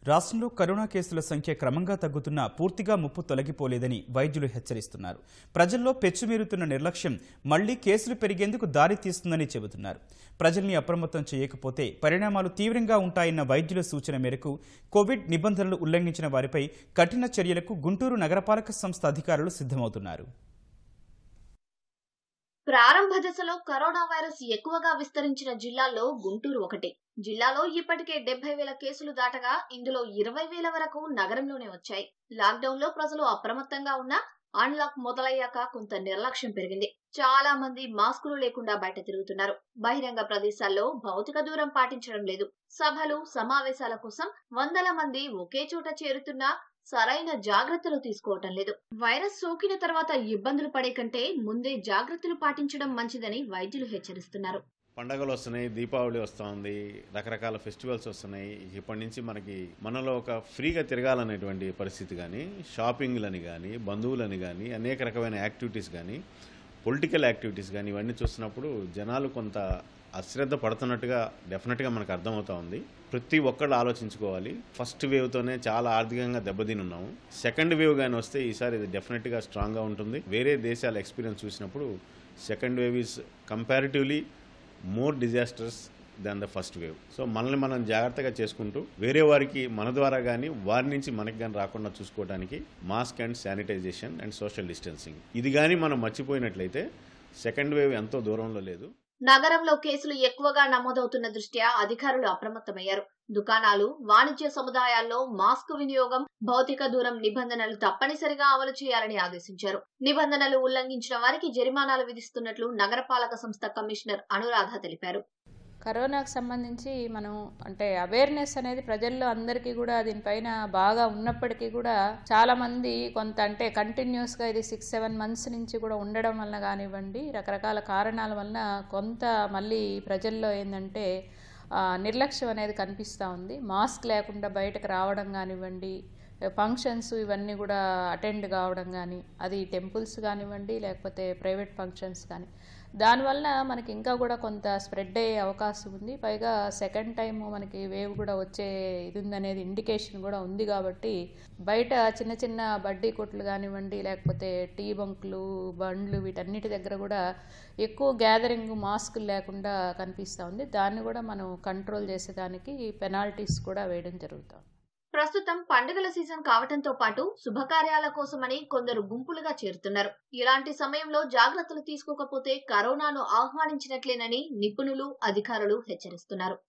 రాష్ట్రంలో కరోనా కేసుల సంఖ్య క్రమంగా తగ్గుతున్నా పూర్తిగా ముప్పు తొలగిపోలేదని వైద్యులు హెచ్చరిస్తున్నారు ప్రజల్లో పెచ్చుమీరుతున్న నిర్లక్ష్యం మళ్లీ కేసులు పెరిగేందుకు దారి తీస్తుందని చెబుతున్నారు ప్రజల్ని అప్రమత్తం చేయకపోతే పరిణామాలు తీవ్రంగా ఉంటాయన్న వైద్యుల సూచన మేరకు కోవిడ్ నిబంధనలు ఉల్లంఘించిన వారిపై కఠిన చర్యలకు గుంటూరు నగరపాలక సంస్థ అధికారులు సిద్ధమవుతున్నారు ప్రారంభ దశలో కరోనా వైరస్ ఎక్కువగా విస్తరించిన జిల్లాల్లో గుంటూరు ఒకటి జిల్లాలో ఇప్పటికే డెబ్బై వేల కేసులు దాటగా ఇందులో ఇరవై వేల వరకు నగరంలోనే వచ్చాయి లాక్డౌన్ లో ప్రజలు అప్రమత్తంగా ఉన్నా అన్లాక్ మొదలయ్యాక కొంత నిర్లక్ష్యం పెరిగింది చాలా మంది మాస్కులు లేకుండా బయట తిరుగుతున్నారు బహిరంగ ప్రదేశాల్లో భౌతిక దూరం పాటించడం లేదు సభలు సమావేశాల కోసం వందల మంది ఒకే చోట చేరుతున్నా సరైన జాగ్రత్తలు తీసుకోవటం లేదు వైరస్ సోకిన తర్వాత ఇబ్బందులు పడే కంటే ముందే జాగ్రత్తలు పాటించడం మంచిదని వైద్యులు హెచ్చరిస్తున్నారు పండగలు వస్తున్నాయి దీపావళి వస్తుంది రకరకాల ఫెస్టివల్స్ వస్తున్నాయి ఇప్పటి నుంచి మనకి మనలో ఒక ఫ్రీగా తిరగాలనేటువంటి పరిస్థితి కానీ షాపింగ్లని కానీ బంధువులని కానీ అనేక రకమైన యాక్టివిటీస్ కానీ పొలిటికల్ యాక్టివిటీస్ కానీ ఇవన్నీ చూస్తున్నప్పుడు జనాలు కొంత అశ్రద్ధ పడుతున్నట్టుగా డెఫినెట్గా మనకు అర్థమవుతా ఉంది ప్రతి ఒక్కళ్ళు ఆలోచించుకోవాలి ఫస్ట్ వేవ్తోనే చాలా ఆర్థికంగా దెబ్బతిని ఉన్నాము సెకండ్ వేవ్ కానీ వస్తే ఈసారి ఇది డెఫినెట్గా స్ట్రాంగ్గా ఉంటుంది వేరే దేశాల ఎక్స్పీరియన్స్ చూసినప్పుడు second wave is comparatively more disasters than the first wave so మనల్ని మనం జాగ్రత్తగా చేసుకుంటూ వేరే వారికి మన ద్వారా కానీ వారి నుంచి మనకి కానీ రాకుండా చూసుకోవడానికి mask and sanitization and social distancing ఇది కానీ మనం మర్చిపోయినట్లయితే సెకండ్ వేవ్ ఎంతో దూరంలో లేదు నగరంలో కేసులు ఎక్కువగా నమోదవుతున్న దృష్ట్యా అధికారులు అప్రమత్తమయ్యారు దుకాణాలు వాణిజ్య సముదాయాల్లో మాస్క్ వినియోగం భౌతిక దూరం నిబంధనలు తప్పనిసరిగా అమలు చేయాలని ఆదేశించారు నిబంధనలు ఉల్లంఘించిన వారికి జరిమానాలు విధిస్తున్నట్లు నగరపాలక సంస్థ కమిషనర్ అనురాధ తెలిపారు కరోనాకు సంబంధించి మనం అంటే అవేర్నెస్ అనేది ప్రజల్లో అందరికీ కూడా దీనిపైన బాగా ఉన్నప్పటికీ కూడా చాలా మంది కొంత అంటే కంటిన్యూస్గా ఇది సిక్స్ సెవెన్ మంత్స్ నుంచి కూడా ఉండడం వల్ల కానివ్వండి రకరకాల కారణాల వలన కొంత మళ్ళీ ప్రజల్లో ఏంటంటే ఆ, నిర్లక్ష్యం అనేది కనిపిస్తూ ఉంది మాస్క్ లేకుండా బయటకు రావడం కానివ్వండి ఫంక్షన్స్ ఇవన్నీ కూడా అటెండ్ కావడం కానీ అది టెంపుల్స్ కానివ్వండి లేకపోతే ప్రైవేట్ ఫంక్షన్స్ కానీ దానివల్ల మనకి ఇంకా కూడా కొంత స్ప్రెడ్ అయ్యే అవకాశం ఉంది పైగా సెకండ్ టైం మనకి వేవ్ కూడా వచ్చే ఇది ఉందనేది ఇండికేషన్ కూడా ఉంది కాబట్టి బయట చిన్న చిన్న బడ్డీ కొట్లు కానివ్వండి లేకపోతే టీ బంకులు బండ్లు వీటన్నిటి దగ్గర కూడా ఎక్కువ గ్యాదరింగ్ మాస్కులు లేకుండా కనిపిస్తూ ఉంది దాన్ని కూడా మనం కంట్రోల్ చేసేదానికి పెనాల్టీస్ కూడా వేయడం జరుగుతుంది ప్రస్తుతం పండుగల సీజన్ కావటంతో పాటు శుభకార్యాల కోసమని కొందరు గుంపులుగా చేరుతున్నారు ఇలాంటి సమయంలో జాగ్రత్తలు తీసుకోకపోతే కరోనాను ఆహ్వానించినట్లేనని నిపుణులు అధికారులు హెచ్చరిస్తున్నారు